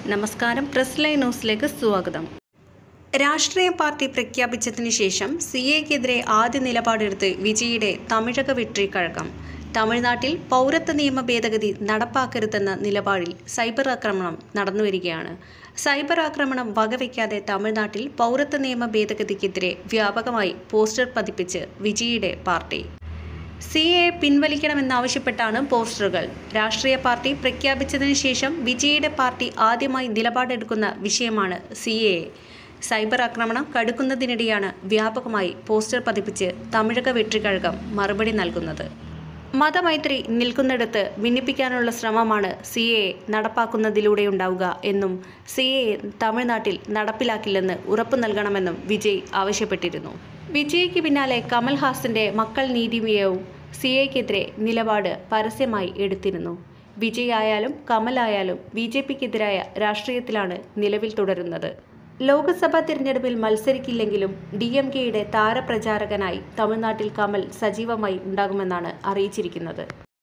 നമസ്കാരം press line ന്യൂസിലേക്ക് സ്വാഗതം രാഷ്ട്രീയ പാർട്ടി പ്രഖ്യാപിച്ചതിന് ശേഷം സി എക്കെതിരെ ആദ്യ നിലപാടെടുത്ത് വിജയുടെ തമിഴക വെട്രി കഴകം തമിഴ്നാട്ടിൽ പൗരത്വ നിയമ ഭേദഗതി നടപ്പാക്കരുതെന്ന നിലപാടിൽ സൈബർ ആക്രമണം നടന്നുവരികയാണ് സൈബർ ആക്രമണം വകവയ്ക്കാതെ തമിഴ്നാട്ടിൽ പൗരത്വ നിയമ ഭേദഗതിക്കെതിരെ വ്യാപകമായി പോസ്റ്റർ പതിപ്പിച്ച് വിജയുടെ പാർട്ടി സി എ പിൻവലിക്കണമെന്നാവശ്യപ്പെട്ടാണ് പോസ്റ്ററുകൾ രാഷ്ട്രീയ പാർട്ടി പ്രഖ്യാപിച്ചതിന് ശേഷം വിജയുടെ പാർട്ടി ആദ്യമായി നിലപാടെടുക്കുന്ന വിഷയമാണ് സി എ സൈബർ ആക്രമണം കടുക്കുന്നതിനിടെയാണ് വ്യാപകമായി പോസ്റ്റർ പതിപ്പിച്ച് തമിഴക വെട്രിക്കഴകം മറുപടി നൽകുന്നത് മതമൈത്രി നിൽക്കുന്നിടത്ത് ഭിന്നിപ്പിക്കാനുള്ള ശ്രമമാണ് സി എ നടപ്പാക്കുന്നതിലൂടെയുണ്ടാവുക എന്നും സി എ തമിഴ്നാട്ടിൽ നടപ്പിലാക്കില്ലെന്ന് ഉറപ്പു നൽകണമെന്നും വിജയ് ആവശ്യപ്പെട്ടിരുന്നു വിജയ്ക്ക് പിന്നാലെ കമൽഹാസന്റെ മക്കൾ നീതിമയവും സി എക്കെതിരെ നിലപാട് പരസ്യമായി എടുത്തിരുന്നു വിജയ് ആയാലും കമലായാലും ബി ജെ പിക്കെതിരായ രാഷ്ട്രീയത്തിലാണ് നിലവിൽ തുടരുന്നത് ലോക്സഭാ തിരഞ്ഞെടുപ്പിൽ മത്സരിക്കില്ലെങ്കിലും ഡി എം കെയുടെ താരപ്രചാരകനായി തമിഴ്നാട്ടിൽ കമൽ സജീവമായി ഉണ്ടാകുമെന്നാണ് അറിയിച്ചിരിക്കുന്നത്